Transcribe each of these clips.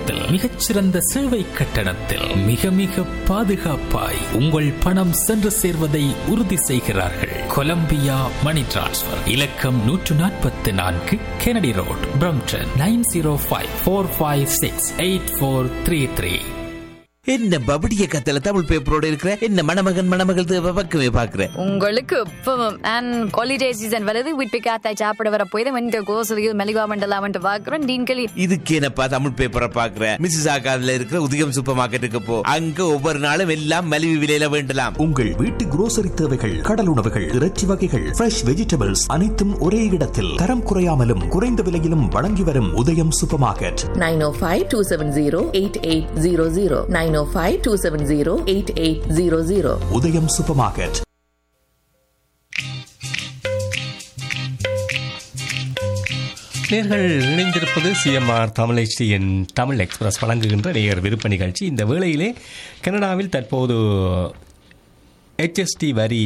நேரத்தில் மிகச்சிறந்த சேவை கட்டணத்தில் மிக மிக பாதுகாப்பாய் உங்கள் பணம் சென்று சேர்வதை உறுதி செய்கிறார்கள் கொலம்பியா மணி டிரான்ஸ்ஃபர் இலக்கம் நூற்று நாற்பத்தி நான்கு Kennedy road Brampton nine zero five four five six eight four three three என்ன பபடிய கத்தல தமிழ் பேப்பரோட இருக்கிற என்ன மணமகன் மணமகள் தேவை பக்கமே பாக்குற உங்களுக்கு இப்பவும் அண்ட் ஹாலிடே சீசன் வருது வீட்டு காத்தாய் சாப்பிட வர போய் வந்து கோசலியில் மெலிகா மண்டலாம் வந்து பாக்குறோம் நீங்களே இதுக்கு என்னப்பா தமிழ் பேப்பரை பாக்குற மிஸ்ஸஸ் ஆகாதுல இருக்கிற உதயம் சூப்பர் மார்க்கெட்டுக்கு போ அங்க ஒவ்வொரு நாளும் எல்லாம் மலிவு விலையில வேண்டலாம் உங்கள் வீட்டு குரோசரி தேவைகள் கடல் உணவுகள் இறைச்சி வகைகள் ஃப்ரெஷ் வெஜிடபிள்ஸ் அனைத்தும் ஒரே இடத்தில் தரம் குறையாமலும் குறைந்த விலையிலும் வழங்கி வரும் உதயம் சூப்பர் மார்க்கெட் 905-270-8800 905-270-8800 உதயம் சூப்பர் மார்க்கெட் நேர்கள் இணைந்திருப்பது CMR Tamil HDN Tamil express வழங்குகின்ற நேயர் விருப்ப நிகழ்ச்சி இந்த வேளையிலே கனடாவில் தற்போது HST வரி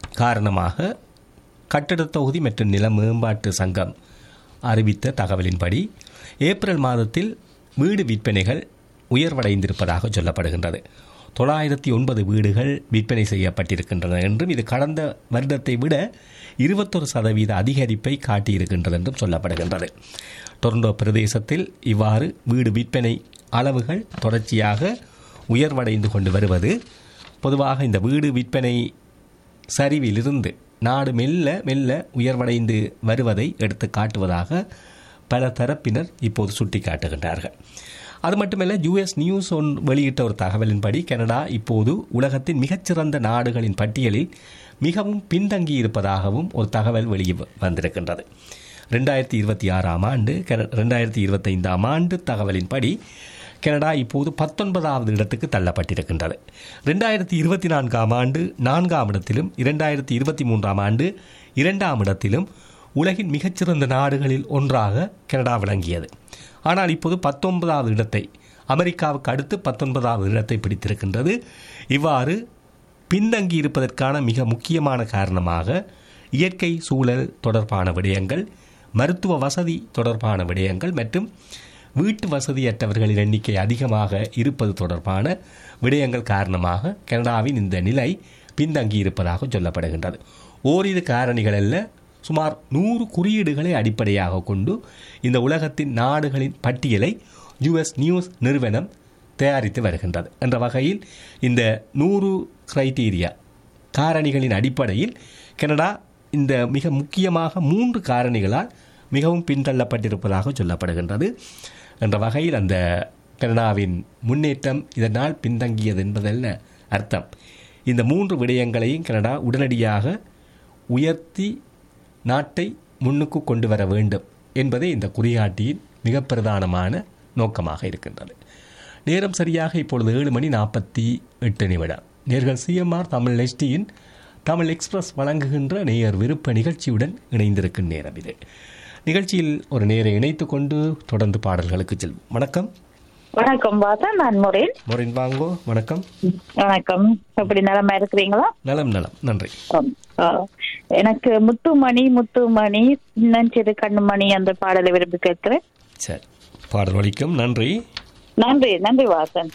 காரணமாக கட்டடத் தொகுதி மற்றும் நில மேம்பாட்டு சங்கம் அறிவித்த தகவலின்படி ஏப்ரல் மாதத்தில் வீடு விற்பனைகள் உயர்வடைந்திருப்பதாக சொல்லப்படுகின்றது தொள்ளாயிரத்தி ஒன்பது வீடுகள் விற்பனை செய்யப்பட்டிருக்கின்றன என்றும் இது கடந்த வருடத்தை விட இருபத்தொரு சதவீத அதிகரிப்பை காட்டியிருக்கின்றது என்றும் சொல்லப்படுகின்றது டொரண்டோ பிரதேசத்தில் இவ்வாறு வீடு விற்பனை அளவுகள் தொடர்ச்சியாக உயர்வடைந்து கொண்டு வருவது பொதுவாக இந்த வீடு விற்பனை சரிவிலிருந்து நாடு மெல்ல மெல்ல உயர்வடைந்து வருவதை எடுத்து காட்டுவதாக பல தரப்பினர் இப்போது சுட்டிக்காட்டுகின்றார்கள் அது மட்டுமல்ல யுஎஸ் நியூஸ் ஒன் வெளியிட்ட ஒரு தகவலின்படி கனடா இப்போது உலகத்தின் மிகச்சிறந்த நாடுகளின் பட்டியலில் மிகவும் பின்தங்கி இருப்பதாகவும் ஒரு தகவல் வெளியே வந்திருக்கின்றது ரெண்டாயிரத்தி இருபத்தி ஆறாம் ஆண்டு ரெண்டாயிரத்தி இருபத்தைந்தாம் ஆண்டு தகவலின்படி கனடா இப்போது பத்தொன்பதாவது இடத்துக்கு தள்ளப்பட்டிருக்கின்றது ரெண்டாயிரத்தி இருபத்தி நான்காம் ஆண்டு நான்காம் இடத்திலும் இரண்டாயிரத்தி இருபத்தி மூன்றாம் ஆண்டு இரண்டாம் இடத்திலும் உலகின் மிகச்சிறந்த நாடுகளில் ஒன்றாக கனடா விளங்கியது ஆனால் இப்போது பத்தொன்பதாவது இடத்தை அமெரிக்காவுக்கு அடுத்து பத்தொன்பதாவது இடத்தை பிடித்திருக்கின்றது இவ்வாறு பின்தங்கி இருப்பதற்கான மிக முக்கியமான காரணமாக இயற்கை சூழல் தொடர்பான விடயங்கள் மருத்துவ வசதி தொடர்பான விடயங்கள் மற்றும் வீட்டு வசதியற்றவர்களின் எண்ணிக்கை அதிகமாக இருப்பது தொடர்பான விடயங்கள் காரணமாக கனடாவின் இந்த நிலை பின்தங்கி இருப்பதாக சொல்லப்படுகின்றது ஓரிரு காரணிகள் அல்ல சுமார் நூறு குறியீடுகளை அடிப்படையாக கொண்டு இந்த உலகத்தின் நாடுகளின் பட்டியலை யுஎஸ் நியூஸ் நிறுவனம் தயாரித்து வருகின்றது என்ற வகையில் இந்த நூறு கிரைட்டீரியா காரணிகளின் அடிப்படையில் கனடா இந்த மிக முக்கியமாக மூன்று காரணிகளால் மிகவும் பின்தள்ளப்பட்டிருப்பதாக சொல்லப்படுகின்றது என்ற வகையில் அந்த கனடாவின் முன்னேற்றம் இதனால் பின்தங்கியது என்பதல்ல அர்த்தம் இந்த மூன்று விடயங்களையும் கனடா உடனடியாக உயர்த்தி நாட்டை முன்னுக்கு கொண்டு வர வேண்டும் என்பதே இந்த குறிகாட்டியின் மிக பிரதானமான நோக்கமாக இருக்கின்றது நேரம் சரியாக இப்பொழுது ஏழு மணி நாற்பத்தி எட்டு நிமிடம் நேர்கள் சிஎம்ஆர் தமிழ் எஸ்டியின் தமிழ் எக்ஸ்பிரஸ் வழங்குகின்ற நேயர் விருப்ப நிகழ்ச்சியுடன் இணைந்திருக்கும் நேரம் இது நிகழ்ச்சியில் ஒரு நேரை இணைத்துக் கொண்டு தொடர்ந்து பாடல்களுக்கு செல்வோம் வணக்கம் வணக்கம் பாத்தா நான் முரேன் மொரின் வாங்கோ வணக்கம் வணக்கம் எப்படி நலமா இருக்கிறீங்களா நலம் நலம் நன்றி ஆம். ஆ, எனக்கு முத்துமணி முத்துமணி சின்னஞ்சிறு கண்ணுமணி அந்த பாடலை விரும்பி கேட்கிறேன் சரி பாடல் வலிக்கும் நன்றி நன்றி நன்றி வாசன்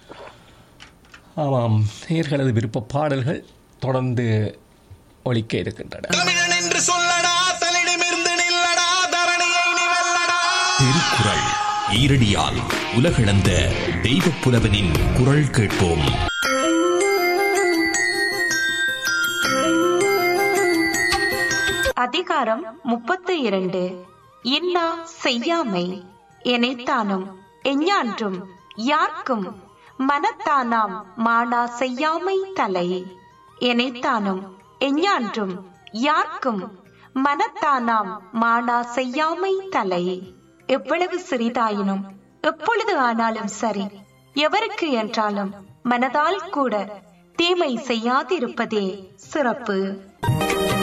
ஆமாம் நேர்களது விருப்ப பாடல்கள் தொடர்ந்து ஒலிக்க இருக்கின்றன தமிழன் என்று சொல்லடா தலிடமிருந்து நில்லடா தரணியை நீ வெல்லடா திருக்குறள் ஈரடியால் உலகளந்த தெய்வப் புலவனின் குரல் கேட்போம் அதிகாரம் முப்பத்து இரண்டு இன்னா செய்யாமை எனைத்தானும் எஞ்ஞான்றும் யார்க்கும் மனத்தானாம் மானா செய்யாமை தலை எனைத்தானும் எஞ்ஞான்றும் யார்க்கும் மனத்தானாம் மானா செய்யாமை தலை எவ்வளவு சிறிதாயினும் எப்பொழுது ஆனாலும் சரி எவருக்கு என்றாலும் மனதால் கூட தீமை செய்யாதிருப்பதே சிறப்பு